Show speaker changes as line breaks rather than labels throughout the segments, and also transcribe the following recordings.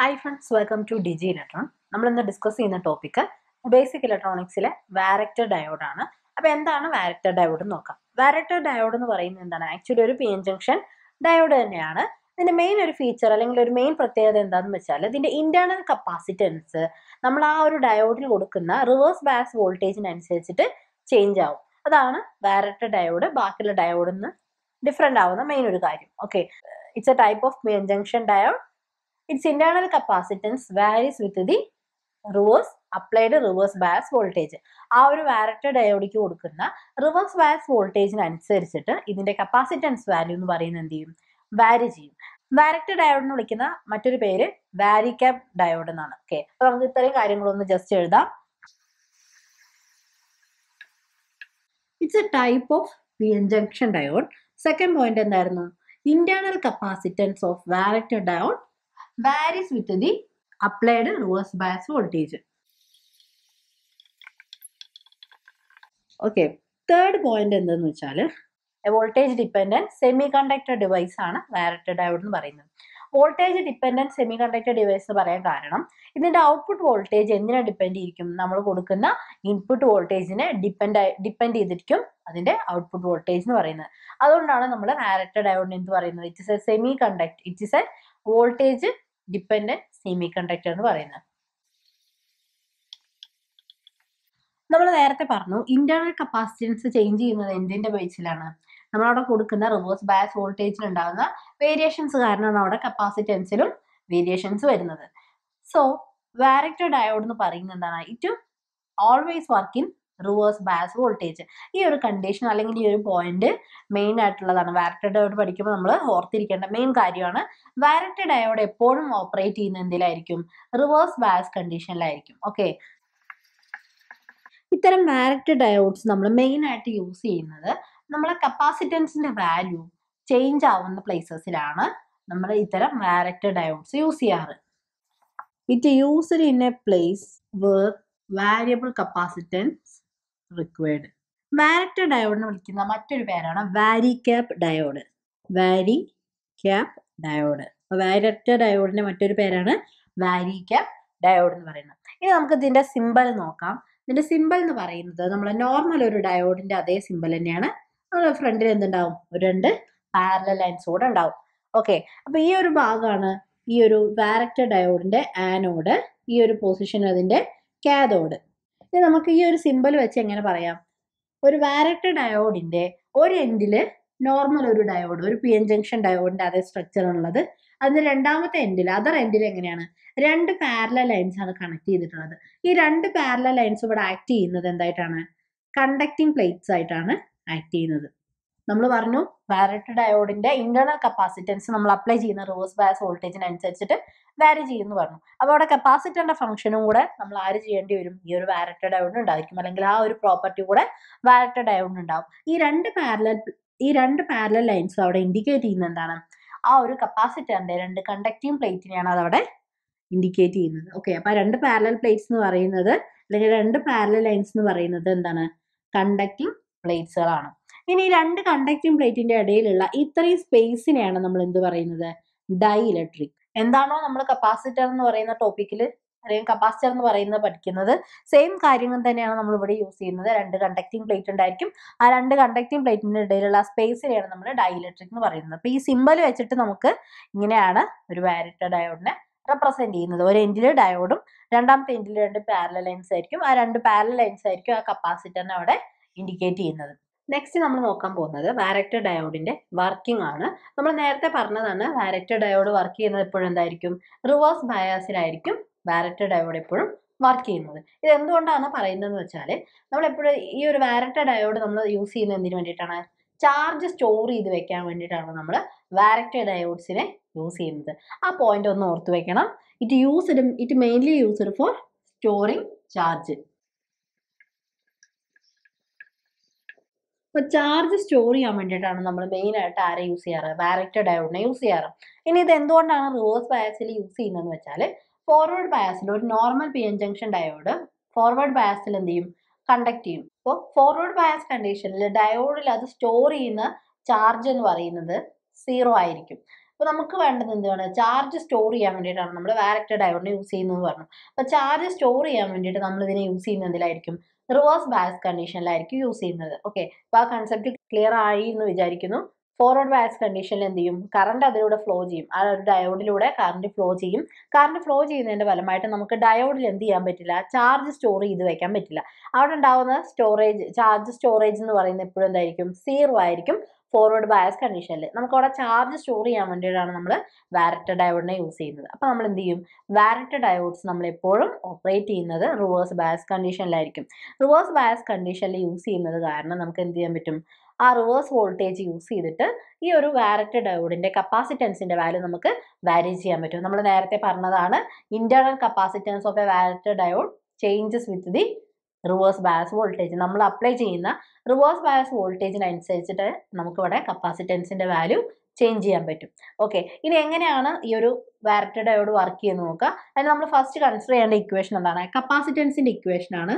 Hi friends welcome to digi electron നമ്മൾ ഇന്ന് discuss ചെയ്യുന്ന ടോപ്പിക്ക് ബേസിക് ഇലക്ട്രോണിക്സിലെ വാരക്ടർ ഡയോഡ് ആണ് അപ്പോൾ എന്താണ് വാരക്ടർ ഡയോഡ് എന്ന് നോക്കാം വാരക്ടർ ഡയോഡ് എന്ന് പറയുന്നത് എന്താണ് ആക്ച്വലി ഒരു പി എൻ ജംഗ്ഷൻ ഡയോഡ് തന്നെയാണ് ഇതിന്റെ മെയിൻ ഒരു ഫീച്ചർ അല്ലെങ്കിൽ ഒരു മെയിൻ പ്രത്യേകത എന്താണെന്ന് വെച്ചാൽ ഇതിന്റെ ഇന്റേണൽ കപ്പാസിറ്റൻസ് നമ്മൾ ആ ഒരു ഡയോഡിൽ കൊടുക്കുന്ന റിവേഴ്സ് ബാസ് വോൾട്ടേജിനനുസരിച്ചിട്ട് ചേഞ്ച് ആവും അതാണ് വാരക്ടർ ഡയോഡ് ബാക്കിയുള്ള ഡയോഡിൽ നിന്ന് ഡിഫറെൻ്റ് ആവുന്ന മെയിൻ ഒരു കാര്യം okay it's a type of P N junction diode its internal capacitance varies with the reverse applied reverse bias voltage ആ ഒരു വാരക്ടർ ഡയോഡിക്ക് കൊടുക്കുന്ന റിവേഴ്സ് ബയസ് വോൾട്ടേജിനനുസരിച്ചിട്ട് ഇതിന്റെ കപ്പാസിറ്റൻസ് വാല്യൂ എന്ന് പറയുന്നത് എന്ത് ചെയ്യും വാരി ചെയ്യും വാരക്ടർ ഡയോഡ് എന്ന് വിളിക്കുന്ന മറ്റൊരു പേര് വാരിക്യാപ് ഡയോഡ് എന്നാണ് ഓക്കെ അപ്പൊ നമുക്ക് ഇത്രയും കാര്യങ്ങളൊന്ന് ജസ്റ്റ് എഴുതാം it's a type of P N junction diode second point എന്തായിരുന്നു internal capacitance of varactor diode varies with the applied reverse bias voltage. Okay third point എന്തെന്ന് വെച്ചാൽ voltage dependent semiconductor device ആണ് varactor diode എന്ന് പറയുന്നത് voltage dependent semiconductor device എന്ന് പറയാൻ കാരണം ഇതിന്റെ ഔട്ട്പുട്ട് വോൾട്ടേജ് എന്തിനെ ഡിപ്പെൻഡ് ചെയ്തിരിക്കും നമ്മൾ കൊടുക്കുന്ന ഇൻപുട്ട് വോൾട്ടേജിനെ ഡിപ്പെൻഡ് ഡിപ്പെൻഡ് ചെയ്തിരിക്കും അതിന്റെ ഔട്ട്പുട്ട് വോൾട്ടേജ് എന്ന് പറയുന്നത് അതുകൊണ്ടാണ് നമ്മൾ വാരക്ടർ ഡയോഡിന് എന്ത് പറയുന്നത് it is a semiconductor it is a voltage dependent semiconductor എന്ന് പറയുന്നത് നമ്മൾ നേരത്തെ പറഞ്ഞു ഇന്റേണൽ കപ്പാസിറ്റൻസ് ചേഞ്ച് ചെയ്യുന്നത് എന്തിന്റെ ബേസിലാണ് നമ്മളവിടെ കൊടുക്കുന്ന റിവേഴ്സ് ബയസ് വോൾട്ടേജിൽ ഉണ്ടാകുന്ന വേരിയേഷൻസ് കാരണമാണ് അവിടെ കപ്പാസിറ്റൻസിലും വേരിയേഷൻസ് വരുന്നത് സോ വാരക്ടർ ഡയോഡ് എന്ന് പറയുന്നത് എന്താണ് it always work in reverse bias voltage ഈ ഒരു കണ്ടീഷൻ അല്ലെങ്കിൽ ഈ ഒരു പോയിന്റ് മെയിൻ ആയിട്ടുള്ളതാണ് വാരക്ടർ ഡയോഡ് പഠിക്കുമ്പോൾ നമ്മൾ ഓർത്തിരിക്കേണ്ട മെയിൻ കാര്യമാണ് വാരക്ടർ ഡയോഡ് എപ്പോഴും ഓപ്പറേറ്റ് ചെയ്യുന്ന എന്തിലായിരിക്കും റിവേഴ്സ് ബയസ് കണ്ടീഷനിലായിരിക്കും ഓക്കെ ഇത്തരം വാരക്ടർ ഡയോഡ്സ് നമ്മൾ മെയിൻ ആയിട്ട് യൂസ് ചെയ്യുന്നത് നമ്മളെ കപ്പാസിറ്റൻസിന്റെ വാല്യൂ ചേഞ്ച് ആവുന്ന പ്ലേസസിലാണ് നമ്മൾ ഇത്തരം വാരക്ടർ ഡയോഡ്സ് യൂസ് ചെയ്യാറ് it used in a place where variable capacitance required varactor ഡയോഡിനെ വിളിക്കുന്ന മറ്റൊരു പേരാണ് varicap diode varicap diode varactor ഡയോഡിന്റെ മറ്റൊരു പേരാണ് വാരി ക്യാപ് ഡയോഡ് എന്ന് പറയുന്നത് ഇനി നമുക്ക് ഇതിന്റെ സിമ്പൽ നോക്കാം ഇതിന്റെ സിമ്പൽ എന്ന് പറയുന്നത് നമ്മൾ നോർമൽ ഒരു ഡയോഡിന്റെ അതേ സിമ്പൽ തന്നെയാണ് നമ്മുടെ ഫ്രണ്ടിൽ എന്തുണ്ടാവും ഒരു രണ്ട് പാരലൽ ലൈൻസ് കൂടെ ഉണ്ടാവും ഓക്കെ അപ്പൊ ഈ ഒരു ഭാഗമാണ് ഈ ഒരു വാരക്ടർ ഡയോഡിന്റെ ആനോഡ് ഈ ഒരു പൊസിഷൻ അതിന്റെ കാതോഡ് ഇനി നമുക്ക് ഈ ഒരു സിമ്പൽ വെച്ച് എങ്ങനെ പറയാം ഒരു വാരക്ടർ ഡയോഡിന്റെ ഒരു എൻഡില് നോർമൽ ഒരു ഡയോഡ് ഒരു പി എൻ ജംഗ്ഷൻ ഡയോഡിന്റെ അതേ സ്ട്രക്ചർ ഉള്ളത് അതിന്റെ രണ്ടാമത്തെ എൻഡിൽ അതർ എൻഡിൽ എങ്ങനെയാണ് രണ്ട് പാരലൽ ലൈൻസ് ആണ് കണക്ട് ചെയ്തിട്ടുള്ളത് ഈ രണ്ട് പാരലൽ ലൈൻസ് ഇവിടെ ആക്ട് ചെയ്യുന്നത് എന്തായിട്ടാണ് കണ്ടക്ടിങ് പ്ലേറ്റ്സ് ആയിട്ടാണ് ആക്ട് ചെയ്യുന്നത് നമ്മൾ പറഞ്ഞു വാരക്ടർ ഡയോഡിന്റെ ഇന്റേണൽ കപ്പാസിറ്റൻസ് നമ്മൾ അപ്ലൈ ചെയ്യുന്ന റിവേഴ്സ് ബയസ് വോൾട്ടേജിനനുസരിച്ചിട്ട് വാരി ചെയ്യുന്നു പറഞ്ഞു അപ്പോൾ അവിടെ കപ്പാസിറ്ററിന്റെ ഫംഗ്ഷനും കൂടെ നമ്മൾ ആര് ചെയ്യേണ്ടി വരും ഈ ഒരു വാരക്ടർ ഡയോഡിന് ഉണ്ടായിരിക്കും അല്ലെങ്കിൽ ആ ഒരു പ്രോപ്പർട്ടി കൂടെ വാരക്ടർ ഡയോഡിന് ഉണ്ടാവും ഈ രണ്ട് പാരലൽ ഈ രണ്ട് പാരലൽ ലൈൻസ് അവിടെ ഇൻഡിക്കേറ്റ് ചെയ്യുന്നത് എന്താണ് ആ ഒരു കപ്പാസിറ്ററിന്റെ രണ്ട് കണ്ടക്റ്റിംഗ് പ്ലേറ്റിനെയാണ് അതവിടെ ഇൻഡിക്കേറ്റ് ചെയ്യുന്നത് ഓക്കെ അപ്പൊ രണ്ട് പാരലൽ പ്ലേറ്റ്സ് എന്ന് പറയുന്നത് അല്ലെങ്കിൽ രണ്ട് പാരലൽ ലൈൻസ് എന്ന് പറയുന്നത് എന്താണ് കണ്ടക്റ്റിംഗ് പ്ലേറ്റ്സുകളാണ് ഇനി ഈ രണ്ട് കണ്ടക്റ്റിംഗ് പ്ലേറ്റിന്റെ ഇടയിലുള്ള ഇത്രയും സ്പേസിനെയാണ് നമ്മൾ എന്ത് പറയുന്നത് ഡൈ ഇലക്ട്രിക് എന്താണോ നമ്മൾ കപ്പാസിറ്റർ എന്ന് പറയുന്ന ടോപ്പിക്കിൽ അല്ലെങ്കിൽ കപ്പാസിറ്റർ എന്ന് പറയുന്നത് പഠിക്കുന്നത് സെയിം കാര്യങ്ങൾ തന്നെയാണ് നമ്മൾ ഇവിടെ യൂസ് ചെയ്യുന്നത് രണ്ട് കണ്ടക്റ്റിംഗ് പ്ലേറ്റ് ഉണ്ടായിരിക്കും ആ രണ്ട് കണ്ടക്റ്റിംഗ് പ്ലേറ്റിന്റെ ഇടയിലുള്ള സ്പേസിനെയാണ് നമ്മൾ ഡൈ ഇലക്ട്രിക് എന്ന് പറയുന്നത് അപ്പൊ ഈ സിമ്പൽ വെച്ചിട്ട് നമുക്ക് ഇങ്ങനെയാണ് ഒരു വാരക്ടർ ഡയോഡിനെ റെപ്രസെന്റ് ചെയ്യുന്നത് ഒരു എൻഡിൽ ഡയോഡും രണ്ടാമത്തെ എൻഡിൽ രണ്ട് പാരലൽ ലൈൻസ് ആയിരിക്കും ആ രണ്ട് പാരലൽ ലൈൻസ് ആയിരിക്കും ആ കപ്പാസിറ്ററിനെ അവിടെ ഇൻഡിക്കേറ്റ് ചെയ്യുന്നത് നെക്സ്റ്റ് നമ്മൾ നോക്കാൻ പോകുന്നത് വാരക്ടർ ഡയോഡിന്റെ വർക്കിംഗ് ആണ് നമ്മൾ നേരത്തെ പറഞ്ഞതാണ് വാരക്ടർ ഡയോഡ് വർക്ക് ചെയ്യുന്നത് എപ്പോഴും എന്തായിരിക്കും റിവേഴ്സ് ബയാസിലായിരിക്കും വാരക്ടർ ഡയോഡ് എപ്പോഴും വർക്ക് ചെയ്യുന്നത് ഇത് എന്തുകൊണ്ടാണ് പറയുന്നതെന്ന് വെച്ചാൽ നമ്മൾ എപ്പോഴും ഈ ഒരു വാരക്ടർ ഡയോഡ് നമ്മൾ യൂസ് ചെയ്യുന്നത് എന്തിനു വേണ്ടിയിട്ടാണ് ചാർജ് സ്റ്റോർ ചെയ്ത് വെക്കാൻ വേണ്ടിയിട്ടാണ് നമ്മൾ വാരക്ടർ ഡയോഡ്സിനെ യൂസ് ചെയ്യുന്നത് ആ പോയിന്റ് ഒന്ന് ഓർത്ത് വെക്കണം it used it mainly used for storing charge അപ്പോൾ ചാർജ് സ്റ്റോർ ചെയ്യാൻ വേണ്ടിയിട്ടാണ് നമ്മൾ മെയിൻ ആയിട്ട് ആരെ യൂസ് ചെയ്യാറ് വാരക്ടർ ഡയോഡിനെ യൂസ് ചെയ്യാറ് ഇനി ഇത് എന്തുകൊണ്ടാണ് റിവേഴ്സ് ബയാസിൽ യൂസ് ചെയ്യുന്നതെന്ന് വെച്ചാൽ ഫോർവേഡ് ബയാസിൽ ഒരു normal P N junction diode forward ബയാസിൽ എന്ത് ചെയ്യും കണ്ടക്ട് ചെയ്യും അപ്പോൾ ഫോർവേഡ് ബയാസ് കണ്ടീഷനിൽ ഡയോഡിൽ അത് സ്റ്റോർ ചെയ്യുന്ന ചാർജ് എന്ന് പറയുന്നത് സീറോ ആയിരിക്കും അപ്പോൾ നമുക്ക് വേണ്ടത് എന്താണ് ചാർജ് സ്റ്റോർ ചെയ്യാൻ വേണ്ടിയിട്ടാണ് നമ്മൾ വാരക്ടർ ഡയോഡിനെ യൂസ് ചെയ്യുന്നത് പറഞ്ഞു അപ്പോൾ ചാർജ് സ്റ്റോർ ചെയ്യാൻ വേണ്ടിയിട്ട് നമ്മൾ ഇതിനെ യൂസ് ചെയ്യുന്നത് എന്തിലായിരിക്കും റിവേഴ്സ് ബയസ് കണ്ടീഷനിലായിരിക്കും യൂസ് ചെയ്യുന്നത് ഓക്കെ അപ്പോൾ ആ കൺസെപ്റ്റ് ക്ലിയർ ആയി എന്ന് വിചാരിക്കുന്നു ഫോർവേഡ് ബയസ് കണ്ടീഷനിൽ എന്ത് ചെയ്യും കറണ്ട് അതിലൂടെ ഫ്ലോ ചെയ്യും ആ ഒരു ഡയോഡിലൂടെ കറണ്ട് ഫ്ലോ ചെയ്യും കറണ്ട് ഫ്ലോ ചെയ്യുന്നതിന്റെ ഫലമായിട്ട് നമുക്ക് ഡയോഡിൽ എന്ത് ചെയ്യാൻ പറ്റില്ല ചാർജ് സ്റ്റോർ ചെയ്ത് വെക്കാൻ പറ്റില്ല അവിടെ ഉണ്ടാവുന്ന സ്റ്റോറേജ് ചാർജ് സ്റ്റോറേജ് എന്ന് പറയുന്നത് എപ്പോഴും എന്തായിരിക്കും സീറോ ആയിരിക്കും ഫോർവേഡ് ബയസ് കണ്ടീഷനിൽ നമുക്ക് അവിടെ ചാർജ് സ്റ്റോർ ചെയ്യാൻ വേണ്ടിയിട്ടാണ് നമ്മൾ വാരക്ടർ ഡയോഡിനെ യൂസ് ചെയ്യുന്നത് അപ്പോൾ നമ്മൾ എന്ത് ചെയ്യും വാരക്ടർ ഡയോഡ്സ് നമ്മൾ എപ്പോഴും ഓപ്പറേറ്റ് ചെയ്യുന്നത് റിവേഴ്സ് ബയസ് കണ്ടീഷനിലായിരിക്കും റിവേഴ്സ് ബയസ് കണ്ടീഷനിൽ യൂസ് ചെയ്യുന്നത് കാരണം നമുക്ക് എന്ത് ചെയ്യാൻ പറ്റും ആ റിവേഴ്സ് വോൾട്ടേജ് യൂസ് ചെയ്തിട്ട് ഈ ഒരു വാരക്ടർ ഡയോഡിന്റെ കപ്പാസിറ്റൻസിന്റെ വാല്യൂ നമുക്ക് വാരി ചെയ്യാൻ പറ്റും നമ്മൾ നേരത്തെ പറഞ്ഞതാണ് internal capacitance of a varactor diode changes with the reverse bias voltage നമ്മൾ അപ്ലൈ ചെയ്യുന്ന റിവേഴ്സ് ബയസ് വോൾട്ടേജിനനുസരിച്ചിട്ട് നമുക്കിവിടെ കപ്പാസിറ്റൻസിന്റെ വാല്യൂ ചേഞ്ച് ചെയ്യാൻ പറ്റും ഓക്കെ ഇനി എങ്ങനെയാണ് ഈ ഒരു വാരക്ടർ ഡയോഡ് വർക്ക് ചെയ്യുന്നത് നോക്കുക അതിന് നമ്മൾ ഫസ്റ്റ് കൺസിഡർ ചെയ്യേണ്ട ഇക്വേഷൻ എന്താണ് കപ്പാസിറ്റൻസിന്റെ ഇക്വേഷൻ ആണ്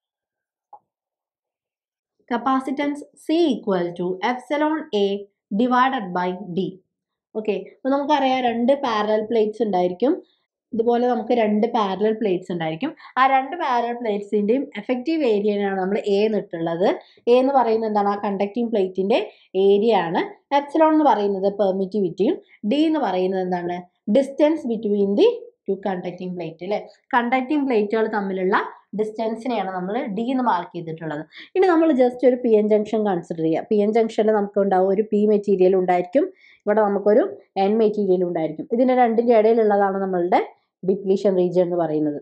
capacitance C equal to epsilon A divided by D okay അപ്പോൾ നമുക്കറിയാം രണ്ട് പാരലൽ പ്ലേറ്റ്സ് ഉണ്ടായിരിക്കും ഇതുപോലെ നമുക്ക് രണ്ട് പാരലൽ പ്ലേറ്റ്സ് ഉണ്ടായിരിക്കും ആ രണ്ട് പാരലൽ പ്ലേറ്റ്സിൻ്റെയും എഫക്റ്റീവ് ഏരിയയാണ് നമ്മൾ എ എന്നിട്ടുള്ളത് എ എന്ന് പറയുന്നത് എന്താണ് ആ കണ്ടക്റ്റിംഗ് പ്ലേറ്റിൻ്റെ ഏരിയ ആണ് എപ്സിലോൺ എന്ന് പറയുന്നത് പെർമിറ്റിവിറ്റിയും ഡി എന്ന് പറയുന്നത് എന്താണ് distance between the two conducting plate അല്ലേ കണ്ടക്റ്റിംഗ് പ്ലേറ്റുകൾ തമ്മിലുള്ള ഡിസ്റ്റൻസിനെയാണ് നമ്മൾ ഡി എന്ന് മാർക്ക് ചെയ്തിട്ടുള്ളത് ഇനി നമ്മൾ ജസ്റ്റ് ഒരു പി എൻ ജംഗ്ഷൻ കൺസിഡർ ചെയ്യുക പി എൻ ജംഗ്ഷനിൽ നമുക്ക് ഉണ്ടാവും ഒരു പി മെറ്റീരിയൽ ഉണ്ടായിരിക്കും ഇവിടെ നമുക്കൊരു എൻ മെറ്റീരിയൽ ഉണ്ടായിരിക്കും ഇതിൻ്റെ രണ്ടിൻ്റെ ഇടയിലുള്ളതാണ് നമ്മളുടെ ഡിപ്ലീഷൻ റീജിയൻ എന്ന് പറയുന്നത്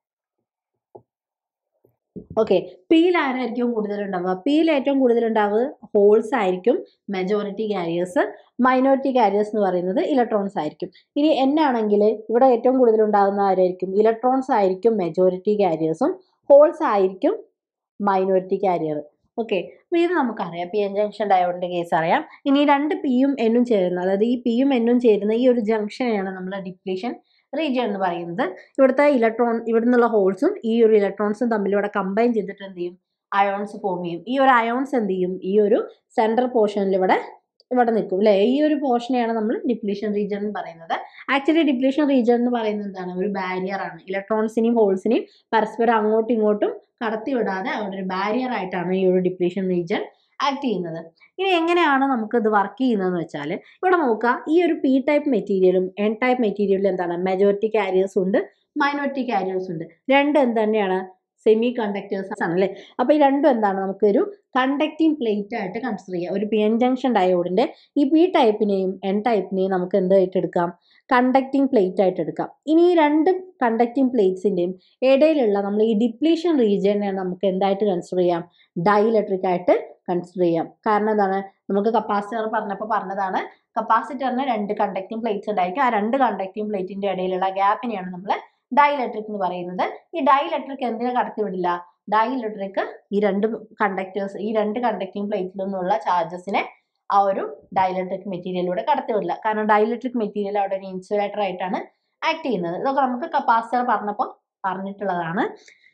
ഓക്കെ പിയിൽ ആരായിരിക്കും കൂടുതൽ ഉണ്ടാവുക പിയിൽ ഏറ്റവും കൂടുതൽ ഉണ്ടാവുക ഹോൾസ് ആയിരിക്കും മെജോറിറ്റി കാരിയേഴ്സ് മൈനോറിറ്റി കാരിയേഴ്സ് എന്ന് പറയുന്നത് ഇലക്ട്രോൺസ് ആയിരിക്കും ഇനി എൻ ആണെങ്കിൽ ഇവിടെ ഏറ്റവും കൂടുതൽ ഉണ്ടാകുന്ന ആരായിരിക്കും ഇലക്ട്രോൺസ് ആയിരിക്കും മെജോറിറ്റി കാരിയേഴ്സും ഹോൾസ് ആയിരിക്കും മൈനോറിറ്റി കാരിയർ ഓക്കെ അപ്പോൾ ഇത് നമുക്കറിയാം പി എൻ ജംഗ്ഷൻ ഡയോഡിൻ്റെ കേസ് അറിയാം ഇനി രണ്ട് പിയും എന്നും ചേരുന്ന അതായത് ഈ പിയും എന്നും ചേരുന്ന ഈ ഒരു ജംഗ്ഷനെയാണ് നമ്മൾ ഡിപ്ലീഷൻ റീജിയൻ എന്ന് പറയുന്നത് ഇവിടുത്തെ ഇലക്ട്രോൺ ഇവിടെ നിന്നുള്ള ഹോൾസും ഈ ഒരു ഇലക്ട്രോൺസും തമ്മിൽ ഇവിടെ കമ്പൈൻ ചെയ്തിട്ട് എന്ത് ചെയ്യും അയോൺസ് ഫോം ചെയ്യും ഈ ഒരു അയോൺസ് എന്ത് ചെയ്യും ഈ ഒരു സെൻട്രൽ പോർഷനിൽ ഇവിടെ ഇവിടെ നിൽക്കും അല്ലേ ഈ ഒരു പോർഷനെയാണ് നമ്മൾ ഡിപ്ലീഷൻ റീജിയൻ എന്ന് പറയുന്നത് ആക്ച്വലി ഡിപ്ലീഷൻ റീജിയൻ എന്ന് പറയുന്നത് എന്താണ് ഒരു ബാരിയർ ആണ് ഇലക്ട്രോൺസിനെയും ഹോൾസിനെയും പരസ്പരം അങ്ങോട്ടും ഇങ്ങോട്ടും കടത്തിവിടാതെ അവിടെ ഒരു ബാരിയർ ആയിട്ടാണ് ഈ ഒരു ഡിപ്ലീഷൻ റീജിയൻ ആക്ട് ചെയ്യുന്നത് ഇനി എങ്ങനെയാണ് നമുക്ക് ഇത് വർക്ക് ചെയ്യുന്നതെന്ന് വെച്ചാൽ ഇവിടെ നോക്കുക ഈ ഒരു പി ടൈപ്പ് മെറ്റീരിയലും എൻ ടൈപ്പ് മെറ്റീരിയലും എന്താണ് മെജോറിറ്റി കാരിയേഴ്സ് ഉണ്ട് മൈനോറിറ്റി കാരിയേഴ്സ് ഉണ്ട് രണ്ട് എന്ത് തന്നെയാണ് സെമി കണ്ടക്ടേഴ്സ് ആണ് അല്ലേ അപ്പോൾ ഈ രണ്ടും എന്താണ് നമുക്കൊരു കണ്ടക്റ്റിംഗ് പ്ലേറ്റ് ആയിട്ട് കൺസിഡർ ചെയ്യാം ഒരു പി എൻ ജംഗ്ഷൻ ഡയോഡിന്റെ ഈ പി ടൈപ്പിനെയും എൻ ടൈപ്പിനെയും നമുക്ക് എന്തായിട്ട് എടുക്കാം കണ്ടക്റ്റിംഗ് പ്ലേറ്റ് ആയിട്ട് എടുക്കാം ഇനി ഈ രണ്ട് കണ്ടക്റ്റിംഗ് പ്ലേറ്റ്സിൻ്റെയും ഇടയിലുള്ള നമ്മൾ ഈ ഡിപ്ലീഷൻ റീജിയനെ നമുക്ക് എന്തായിട്ട് കൺസിഡർ ചെയ്യാം ഡൈഇലക്ട്രിക് ആയിട്ട് കൺസിഡർ ചെയ്യാം കാരണം എന്താണ് നമുക്ക് കപ്പാസിറ്റർ പറഞ്ഞപ്പോൾ പറഞ്ഞതാണ് കപ്പാസിറ്ററിന് രണ്ട് കണ്ടക്റ്റിംഗ് പ്ലേറ്റ്സ് ഉണ്ടായിരിക്കും ആ രണ്ട് കണ്ടക്റ്റിംഗ് പ്ലേറ്റിന്റെ ഇടയിലുള്ള ഗ്യാപ്പിനെയാണ് നമ്മൾ ഡൈഇലക്ട്രിക് എന്ന് പറയുന്നത് ഈ ഡൈഇലക്ട്രിക് എന്തിനെ കടത്തിവിടില്ല ഡൈഇലക്ട്രിക് ഈ രണ്ട് കണ്ടക്ടേഴ്സ് ഈ രണ്ട് കണ്ടക്റ്റിംഗ് പ്ലേറ്റിൽ നിന്നുള്ള ചാർജസിനെ ആ ഒരു ഡൈഇലക്ട്രിക് മെറ്റീരിയലിലൂടെ കടത്തിവിടില്ല കാരണം ഡൈഇലക്ട്രിക് മെറ്റീരിയൽ അവിടെ ഒരു ഇൻസുലേറ്റർ ആയിട്ടാണ് ആക്ട് ചെയ്യുന്നത് ഇതൊക്കെ നമുക്ക് കപ്പാസിറ്റർ പറഞ്ഞപ്പോൾ പറഞ്ഞിട്ടുള്ളതാണ്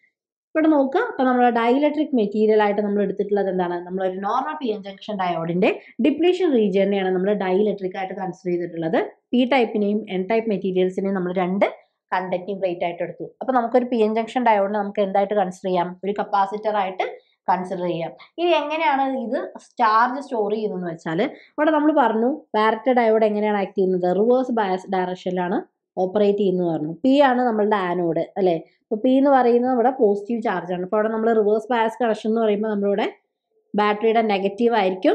ഇവിടെ നോക്കുക അപ്പോൾ നമ്മൾ ഡൈഇലക്ട്രിക് മെറ്റീരിയൽ ആയിട്ട് നമ്മൾ എടുത്തിട്ടുള്ളത് എന്താണ് നമ്മളൊരു നോർമൽ പി എൻ ജംഗ്ഷൻ ഡയോഡിന്റെ ഡിപ്ലീഷൻ റീജിയനെയാണ് നമ്മൾ ഡൈഇലക്ട്രിക് ആയിട്ട് കൺസിഡർ ചെയ്തിട്ടുള്ളത് പി ടൈപ്പിനെയും എൻ ടൈപ്പ് മെറ്റീരിയൽസിനെയും നമ്മൾ രണ്ട് കണ്ടക്റ്റിംഗ് പ്ലേറ്റ് ആയിട്ട് എടുത്തു അപ്പോൾ നമുക്കൊരു പി എൻ ജംഗ്ഷൻ ഡയോഡിനെ നമുക്ക് എന്തായിട്ട് കൺസിഡർ ചെയ്യാം ഒരു കപ്പാസിറ്റർ ആയിട്ട് കൺസിഡർ ചെയ്യാം ഇനി എങ്ങനെയാണ് ഇത് ചാർജ് സ്റ്റോർ ചെയ്യുന്നതെന്ന് വെച്ചാൽ ഇവിടെ നമ്മൾ പറഞ്ഞു വാരക്ടർ ഡയോഡ് എങ്ങനെയാണ് ആക്ട് ചെയ്യുന്നത് റിവേഴ്സ് ബയസ് ഡയറക്ഷനിലാണ് ഓപ്പറേറ്റ് ചെയ്യുന്നത് പറഞ്ഞു പി ആണ് നമ്മളുടെ ആനോഡ് അല്ലേ അപ്പോൾ പി എന്ന് പറയുന്നത് ഇവിടെ പോസിറ്റീവ് ചാർജ് ആണ് അപ്പോൾ അവിടെ നമ്മൾ റിവേഴ്സ് ബയസ് കണക്ഷൻ എന്ന് പറയുമ്പോൾ നമ്മളിവിടെ ബാറ്ററിയുടെ നെഗറ്റീവ് ആയിരിക്കും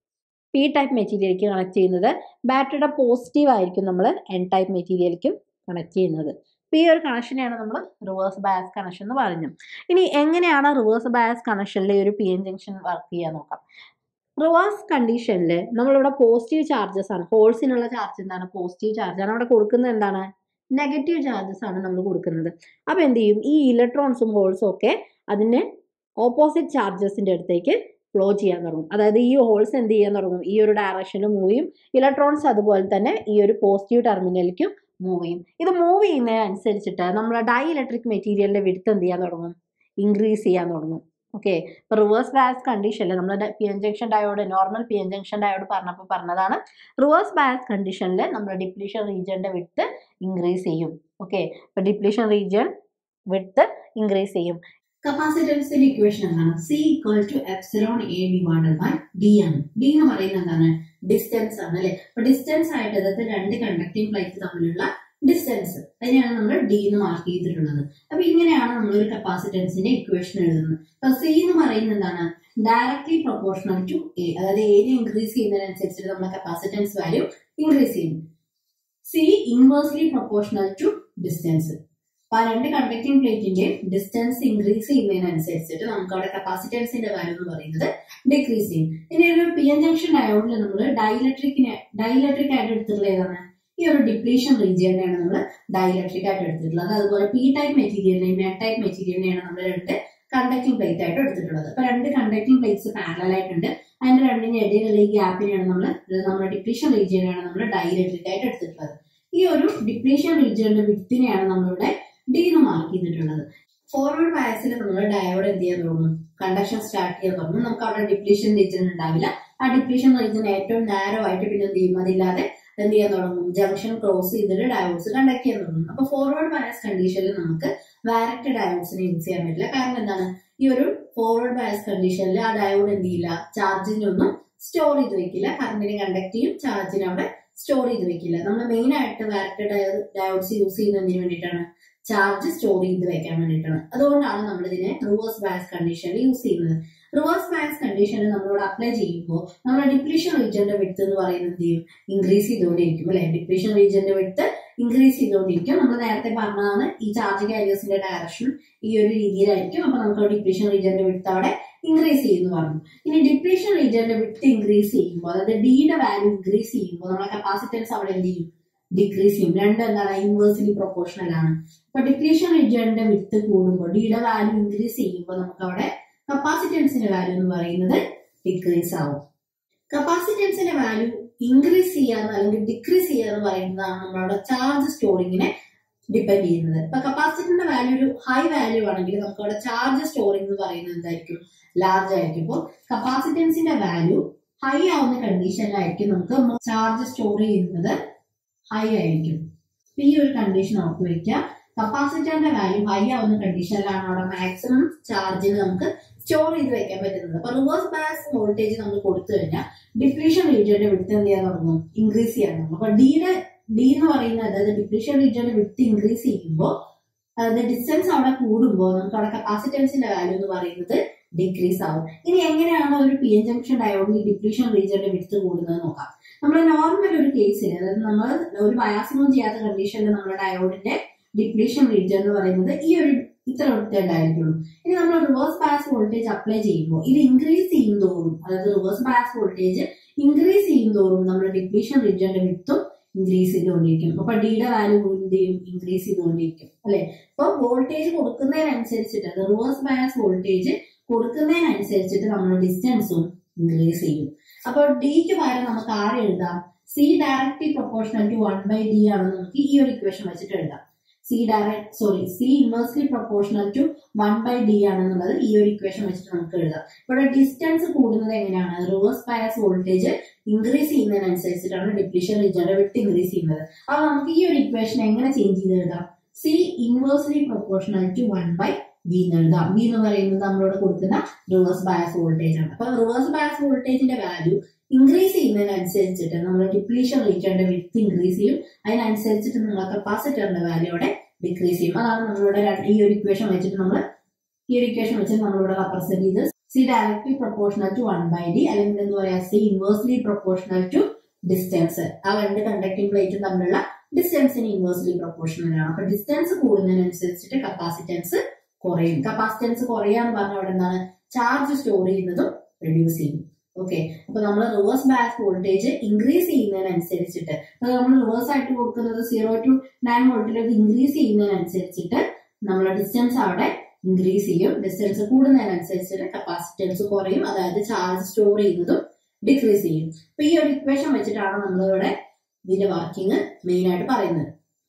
പി ടൈപ്പ് മെറ്റീരിയലിലേക്ക് കണക്ട് ചെയ്യുന്നത് ബാറ്ററിയുടെ പോസിറ്റീവ് ആയിരിക്കും നമ്മൾ എൻ ടൈപ്പ് മെറ്റീരിയലിലേക്കും കണക്ട് ചെയ്യുന്നത് അപ്പോൾ ഈ ഒരു കണക്ഷനെയാണ് നമ്മൾ റിവേഴ്സ് ബയസ് കണക്ഷൻ എന്ന് പറഞ്ഞു ഇനി എങ്ങനെയാണ് റിവേഴ്സ് ബയസ് കണക്ഷനിൽ ഒരു പി എൻ ജംഗ്ഷൻ വർക്ക് ചെയ്യാൻ നോക്കാം റിവേഴ്സ് കണ്ടീഷനിൽ നമ്മളിവിടെ പോസിറ്റീവ് ചാർജസ് ആണ് ഹോൾസിനുള്ള ചാർജ് എന്താണ് പോസിറ്റീവ് ചാർജ് ആണ് അവിടെ കൊടുക്കുന്നത് എന്താണ് നെഗറ്റീവ് ചാർജസ് ആണ് നമ്മൾ കൊടുക്കുന്നത് അപ്പോൾ എന്ത് ചെയ്യും ഈ ഇലക്ട്രോൺസും ഹോൾസും ഒക്കെ അതിന് ഓപ്പോസിറ്റ് ചാർജസിൻ്റെ അടുത്തേക്ക് ഫ്ലോ ചെയ്യാൻ തുടങ്ങും അതായത് ഈ ഹോൾസ് എന്ത് ചെയ്യാൻ തുടങ്ങും ഈ ഒരു ഡയറക്ഷനിൽ മൂവ് ചെയ്യും ഇലക്ട്രോൺസ് അതുപോലെ തന്നെ ഈ ഒരു പോസിറ്റീവ് ടെർമിനലിലേക്കും മൂവ് ചെയ്യും ഇത് മൂവ് ചെയ്യുന്നതിനനുസരിച്ചിട്ട് നമ്മൾ ഡൈ ഇലക്ട്രിക് മെറ്റീരിയലിന്റെ വിടുത്ത് എന്ത് ചെയ്യാൻ തുടങ്ങും ഇൻക്രീസ് ചെയ്യാൻ തുടങ്ങും ഓക്കെ ഇപ്പൊ റിവേഴ്സ് ബയസ് കണ്ടീഷനിൽ നമ്മൾ P N junction diode normal P N junction diode പറഞ്ഞപ്പോൾ പറഞ്ഞതാണ് റിവേഴ്സ് ബയസ് കണ്ടീഷനിൽ നമ്മൾ ഡിപ്ലീഷൻ റീജിയന്റെ വിട്ട് ഇൻക്രീസ് ചെയ്യും ഓക്കെ ഇപ്പൊ ഡിപ്ലീഷൻ റീജിയൻ വിട്ട് ഇൻക്രീസ് ചെയ്യും
കപ്പാസിറ്റൻസിന്റെ ഇക്വേഷൻ എന്താണ് C equal to epsilon A divided by D ആണ് ഡി എന്ന് പറയുന്നത് എന്താണ് ഡിസ്റ്റൻസ് ആണ് അല്ലെ അപ്പൊ ഡിസ്റ്റൻസ് ആയിട്ട് അതായത് രണ്ട് കണ്ടക്ടിങ് പ്ലേറ്റ് തമ്മിലുള്ള ഡിസ്റ്റൻസ് അതിനെയാണ് നമ്മൾ ഡി എന്ന് മാർക്ക് ചെയ്തിട്ടുള്ളത് അപ്പൊ ഇങ്ങനെയാണ് നമ്മൾ ഒരു കപ്പാസിറ്റൻസിന്റെ ഇക്വേഷൻ എഴുതുന്നത് അപ്പൊ സി എന്ന് പറയുന്നത് എന്താണ് ഡയറക്ട്ലി പ്രൊപ്പോർഷണൽ ടു എ അതായത് ഏരിയ ഇൻക്രീസ് ചെയ്യുന്നതിനനുസരിച്ച് നമ്മുടെ കപ്പാസിറ്റൻസ് വാല്യൂ ഇൻക്രീസ് ചെയ്യും C inversely proportional to distance അപ്പൊ ആ രണ്ട് കണ്ടക്ടിങ് പ്ലേറ്റിന്റെ ഡിസ്റ്റൻസ് ഇൻക്രീസ് ചെയ്യുന്നതിനനുസരിച്ചിട്ട് നമുക്ക് അവിടെ കപ്പാസിറ്റൻസിന്റെ വാല്യൂ എന്ന് പറയുന്നത് ഡിക്രീസ് ചെയ്യും ഇനി ഒരു പി എൻ ജംഗ്ഷൻ ഡയോഡിൽ നമ്മൾ ഡൈലക്ട്രിക്കിനെ ഡൈലക്ട്രിക് ആയിട്ട് എടുത്തിട്ടുള്ള ഏതാണ് ഈ ഒരു ഡിപ്ലീഷൻ റീജിയനെയാണ് നമ്മൾ ഡൈലക്ട്രിക് ആയിട്ട് എടുത്തിട്ടുള്ളത് അതുപോലെ പി ടൈപ്പ് മെറ്റീരിയലിനെയും എ ടൈപ്പ് മെറ്റീരിയലിനെയാണ് നമ്മൾ രണ്ട് കണ്ടക്ടിങ് പ്ലേറ്റ് ആയിട്ട് എടുത്തിട്ടുള്ളത് അപ്പൊ രണ്ട് കണ്ടക്ടിങ് പ്ലേറ്റ്സ് പാരലൽ ആയിട്ടുണ്ട് അതിന്റെ രണ്ടിന്റെ ഇടയിലുള്ള ഈ ഗ്യാപ്പിനെയാണ് നമ്മൾ നമ്മുടെ ഡിപ്ലീഷൻ റീജിയനെയാണ് നമ്മൾ ഡൈലക്ട്രിക് ആയിട്ട് എടുത്തിട്ടുള്ളത് ഈ ഒരു ഡിപ്ലീഷൻ റീജിയന്റെ വിത്തിനെയാണ് നമ്മളിവിടെ ഡി എന്ന് മാർക്ക് ചെയ്തിട്ടുള്ളത് ഫോർവേഡ് ബയസിൽ നമ്മൾ ഡയോഡ് എന്ത് ചെയ്യാൻ തുടങ്ങും കണ്ടക്ഷൻ സ്റ്റാർട്ട് ചെയ്യാൻ തുടങ്ങും നമുക്ക് അവിടെ ഡിപ്ലീഷൻ റീജിയൻ ഉണ്ടാവില്ല ആ ഡിപ്ലീഷൻ റീജിയൻ ഏറ്റവും നാരോ ആയിട്ട് പിന്നെ എന്ത് ചെയ്യും അതില്ലാതെ എന്ത് ചെയ്യാൻ തുടങ്ങും ജംഗ്ഷൻ ക്രോസ് ചെയ്തിട്ട് ഡയോഡ്സ് കണ്ടക്ട് ചെയ്യാൻ തുടങ്ങും അപ്പൊ ഫോർവേഡ് ബയസ് കണ്ടീഷനിൽ നമുക്ക് ഡയറക്റ്റ് ഡയോഡ്സിനെ യൂസ് ചെയ്യാൻ പറ്റില്ല കാരണം എന്താണ് ഈ ഒരു ഫോർവേഡ് ബയസ് കണ്ടീഷനിൽ ആ ഡയോഡ് എന്ത് ചെയ്യില്ല ചാർജിനെ ഒന്നും സ്റ്റോർ ചെയ്ത് വെക്കില്ല കറണ്ടിനെ കണ്ടക്ട് ചെയ്യും ചാർജിനെ അവിടെ സ്റ്റോർ ചെയ്ത് വെക്കില്ല നമ്മൾ മെയിൻ ആയിട്ട് ഡയറക്റ്റ് ഡയോഡ്സ് യൂസ് ചെയ്യുന്നതിന് വേണ്ടിയിട്ടാണ് ചാർജ് സ്റ്റോർ ചെയ്ത് വെക്കാൻ വേണ്ടിയിട്ടാണ് അതുകൊണ്ടാണ് നമ്മൾ ഇതിനെ റിവേഴ്സ് ബയസ് കണ്ടീഷനിൽ യൂസ് ചെയ്യുന്നത് റിവേഴ്സ് ബയസ് കണ്ടീഷനിൽ നമ്മളോട് അപ്ലൈ ചെയ്യുമ്പോൾ നമ്മുടെ ഡിപ്ലീഷൻ റീജിയന്റെ വിട്ട് എന്ന് പറയുന്നത് എന്ത് ചെയ്യും ഇൻക്രീസ് ചെയ്തുകൊണ്ടിരിക്കും അല്ലെ ഡിപ്ലീഷൻ റീജിയന്റെ വിട്ട് ഇൻക്രീസ് ചെയ്തുകൊണ്ടിരിക്കും നമ്മൾ നേരത്തെ പറഞ്ഞതാണ് ഈ ചാർജ് കാരിയേഴ്സിന്റെ ഡയറക്ഷൻ ഈ ഒരു രീതിയിലായിരിക്കും അപ്പൊ നമുക്ക് ഡിപ്ലീഷൻ റീജിയന്റെ വിട്ട് അവിടെ ഇൻക്രീസ് ചെയ്യുന്നു പറഞ്ഞു ഇനി ഡിപ്ലീഷൻ റീജിയന്റെ വിട്ട് ഇൻക്രീസ് ചെയ്യുമ്പോൾ അതായത് ഡിയുടെ വാല്യൂ ഇൻക്രീസ് ചെയ്യുമ്പോൾ നമ്മുടെ കപ്പാസിറ്റൻസ് അവിടെ എന്ത് ചെയ്യും ഡിക്രീസ് ചെയ്യും രണ്ടും എന്താണ് ഇൻവേഴ്സിലി പ്രൊപ്പോർഷണൽ ആണ് അപ്പൊ ഡിപ്ലീഷൻ റീജിയന്റെ വിട്ട് കൂടുമ്പോൾ ഡിയുടെ വാല്യൂ ഇൻക്രീസ് ചെയ്യുമ്പോൾ നമുക്ക് അവിടെ കപ്പാസിറ്റൻസിന്റെ വാല്യൂ എന്ന് പറയുന്നത് ഡിക്രീസ് ആവും കപ്പാസിറ്റൻസിന്റെ വാല്യൂ ഇൻക്രീസ് ചെയ്യാന്ന് അല്ലെങ്കിൽ ഡിക്രീസ് ചെയ്യാന്ന് പറയുന്നതാണ് നമ്മുടെ ചാർജ് സ്റ്റോറിങ്ങിനെ ഡിപ്പെൻഡ് ചെയ്യുന്നത് ഇപ്പൊ കപ്പാസിറ്ററിന്റെ വാല്യൂ ഒരു ഹൈ വാല്യൂ ആണെങ്കിൽ നമുക്ക് അവിടെ ചാർജ് സ്റ്റോറിംഗ് എന്ന് പറയുന്നത് എന്തായിരിക്കും ലാർജ് ആയിരിക്കും അപ്പോൾ കപ്പാസിറ്റൻസിന്റെ വാല്യൂ ഹൈ ആവുന്ന കണ്ടീഷനിലായിരിക്കും നമുക്ക് ചാർജ് സ്റ്റോർ ചെയ്യുന്നത് ഹൈ ആയിരിക്കും അപ്പൊ ഈ ഒരു കണ്ടീഷൻ ഓർത്ത് വെക്കുക കപ്പാസിറ്ററിന്റെ വാല്യൂ ഹൈ ആവുന്ന കണ്ടീഷനിലാണ് അവിടെ മാക്സിമം ചാർജിന് നമുക്ക് സ്റ്റോർ ചെയ്ത് വെക്കാൻ പറ്റുന്നത് അപ്പൊ റിവേഴ്സ് ബയസ് വോൾട്ടേജ് നമ്മൾ കൊടുത്തു കഴിഞ്ഞാൽ ഡിപ്ലീഷൻ റീജിയന്റെ വിട്ട് എന്ത് ചെയ്യാൻ തുടങ്ങും ഇൻക്രീസ് ചെയ്യാൻ തുടങ്ങും അപ്പൊ ഡിയുടെ ഡി എന്ന് പറയുന്നത് അതായത് ഡിപ്ലീഷൻ റീജിയന്റെ വിട്ട് ഇൻക്രീസ് ചെയ്യുമ്പോൾ അതായത് ഡിസ്റ്റൻസ് അവിടെ കൂടുമ്പോൾ നമുക്ക് അവിടെ കപ്പാസിറ്റൻസിന്റെ വാല്യൂ എന്ന് പറയുന്നത് ഡിക്രീസ് ആവും ഇനി എങ്ങനെയാണ് ഒരു പി എൻ ജംഗ്ഷൻ ഡയോഡിൽ ഡിപ്ലീഷൻ റീജിയന്റെ വിട്ട് കൂടുന്നത് നോക്കാം നമ്മൾ നോർമൽ ഒരു കേസിൽ അതായത് നമ്മൾ ഒരു ബയാസിങ്ങും ചെയ്യാത്ത കണ്ടീഷനിൽ നമ്മുടെ ഡയോഡിന്റെ ഡിപ്ലീഷൻ റീജിയൻ എന്ന് പറയുന്നത് ഈ ഒരു ഇത്ര ഉണ്ടായിരിക്കുള്ളൂ ഇനി നമ്മൾ റിവേഴ്സ് ബയസ് വോൾട്ടേജ് അപ്ലൈ ചെയ്യുമ്പോൾ ഇത് ഇൻക്രീസ് ചെയ്യും തോറും അതായത് റിവേഴ്സ് ബയസ് വോൾട്ടേജ് ഇൻക്രീസ് ചെയ്യും തോറും നമ്മുടെ ഡിപ്ലീഷൻ റീജിയന്റെ വിത്തും ഇൻക്രീസ് ചെയ്തുകൊണ്ടിരിക്കും അപ്പൊ ഡിയുടെ വാല്യൂ എന്ത് ചെയ്യും ഇൻക്രീസ് ചെയ്തുകൊണ്ടിരിക്കും അല്ലെ അപ്പൊ വോൾട്ടേജ് കൊടുക്കുന്നതിനനുസരിച്ചിട്ട് റിവേഴ്സ് ബയസ് വോൾട്ടേജ് കൊടുക്കുന്നതിനനുസരിച്ചിട്ട് നമ്മുടെ ഡിസ്റ്റൻസും ഇൻക്രീസ് ചെയ്യും അപ്പോൾ ഡിക്ക് പകരം നമുക്ക് ആരെ എഴുതാം C directly proportional to one by D ആണെന്ന് നമുക്ക് ഈ ഒരു ഇക്വേഷൻ വെച്ചിട്ട് എഴുതാം C direct sorry C inversely proportional to one by D ആണെന്നുള്ളത് ഈ ഒരു ഇക്വേഷൻ വെച്ചിട്ട് നമുക്ക് എഴുതാം ഇവിടെ ഡിസ്റ്റൻസ് കൂടുന്നത് എങ്ങനെയാണ് റിവേഴ്സ് ബയസ് വോൾട്ടേജ് ഇൻക്രീസ് ചെയ്യുന്നതിനനുസരിച്ചിട്ടാണ് ഡിപ്ലീഷൻ റീജിയന്റെ വിട്ട് ഇൻക്രീസ് ചെയ്യുന്നത് അപ്പൊ നമുക്ക് ഈ ഒരു ഇക്വേഷൻ എങ്ങനെ ചേഞ്ച് ചെയ്ത് എഴുതാം C inversely proportional to one by V എന്ന് എഴുതാം വി എന്ന് പറയുന്നത് നമ്മളോട് കൊടുക്കുന്ന റിവേഴ്സ് ബയസ് വോൾട്ടേജ് ആണ് അപ്പൊ റിവേഴ്സ് ബയസ് വോൾട്ടേജിന്റെ വാല്യൂ ഇൻക്രീസ് ചെയ്യുന്നതിനനുസരിച്ചിട്ട് നമ്മൾ ഡിപ്ലീഷൻ റീജിയന്റെ വിത്ത് ഇൻക്രീസ് ചെയ്യും അതിനനുസരിച്ചിട്ട് നമ്മൾ കപ്പാസിറ്ററിന്റെ വാല്യൂ അവിടെ ഡിക്രീസ് ചെയ്യും അതാണ് നമ്മളിവിടെ രണ്ട് ഈ ഒരു ഇക്വേഷൻ വെച്ചിട്ട് നമ്മൾ ഈ ഒരു ഇക്വേഷൻ വെച്ചിട്ട് നമ്മളിവിടെ റെപ്രസെന്റ് ചെയ്ത് C directly proportional to one by D അല്ലെങ്കിൽ എന്താ പറയാ C inversely proportional to distance ആ രണ്ട് കണ്ടക്ടിംഗ് പ്ലേറ്റും തമ്മിലുള്ള ഡിസ്റ്റൻസിന് ഇൻവേഴ്സ്ലി പ്രൊപ്പോർഷണൽ ആണ് അപ്പൊ ഡിസ്റ്റൻസ് കൂടുന്നതിനനുസരിച്ചിട്ട് കപ്പാസിറ്റൻസ് കുറയും കപ്പാസിറ്റൻസ് കുറയാന്ന് പറഞ്ഞ അവിടെ എന്താണ് ചാർജ് സ്റ്റോർ ചെയ്യുന്നതും റെഡ്യൂസ് ചെയ്യും ഓക്കെ അപ്പൊ നമ്മൾ റിവേഴ്സ് ബാക്ക് വോൾട്ടേജ് ഇൻക്രീസ് ചെയ്യുന്നതിനനുസരിച്ചിട്ട് അത് നമ്മൾ റിവേഴ്സ് ആയിട്ട് കൊടുക്കുന്നത് സീറോ ടു നയൻ വോൾട്ടിലേക്ക് ഇൻക്രീസ് ചെയ്യുന്നതിനനുസരിച്ചിട്ട് നമ്മളെ ഡിസ്റ്റൻസ് അവിടെ ഇൻക്രീസ് ചെയ്യും ഡിസ്റ്റൻസ് കൂടുന്നതിനനുസരിച്ചിട്ട് കപ്പാസിറ്റൻസ് കുറയും അതായത് ചാർജ് സ്റ്റോർ ചെയ്യുന്നതും ഡിക്രീസ് ചെയ്യും അപ്പൊ ഈ ഒരു ഇക്വേഷൻ വെച്ചിട്ടാണ് നമ്മളിവിടെ ഇതിന്റെ വർക്കിംഗ് മെയിൻ ആയിട്ട് പറയുന്നത്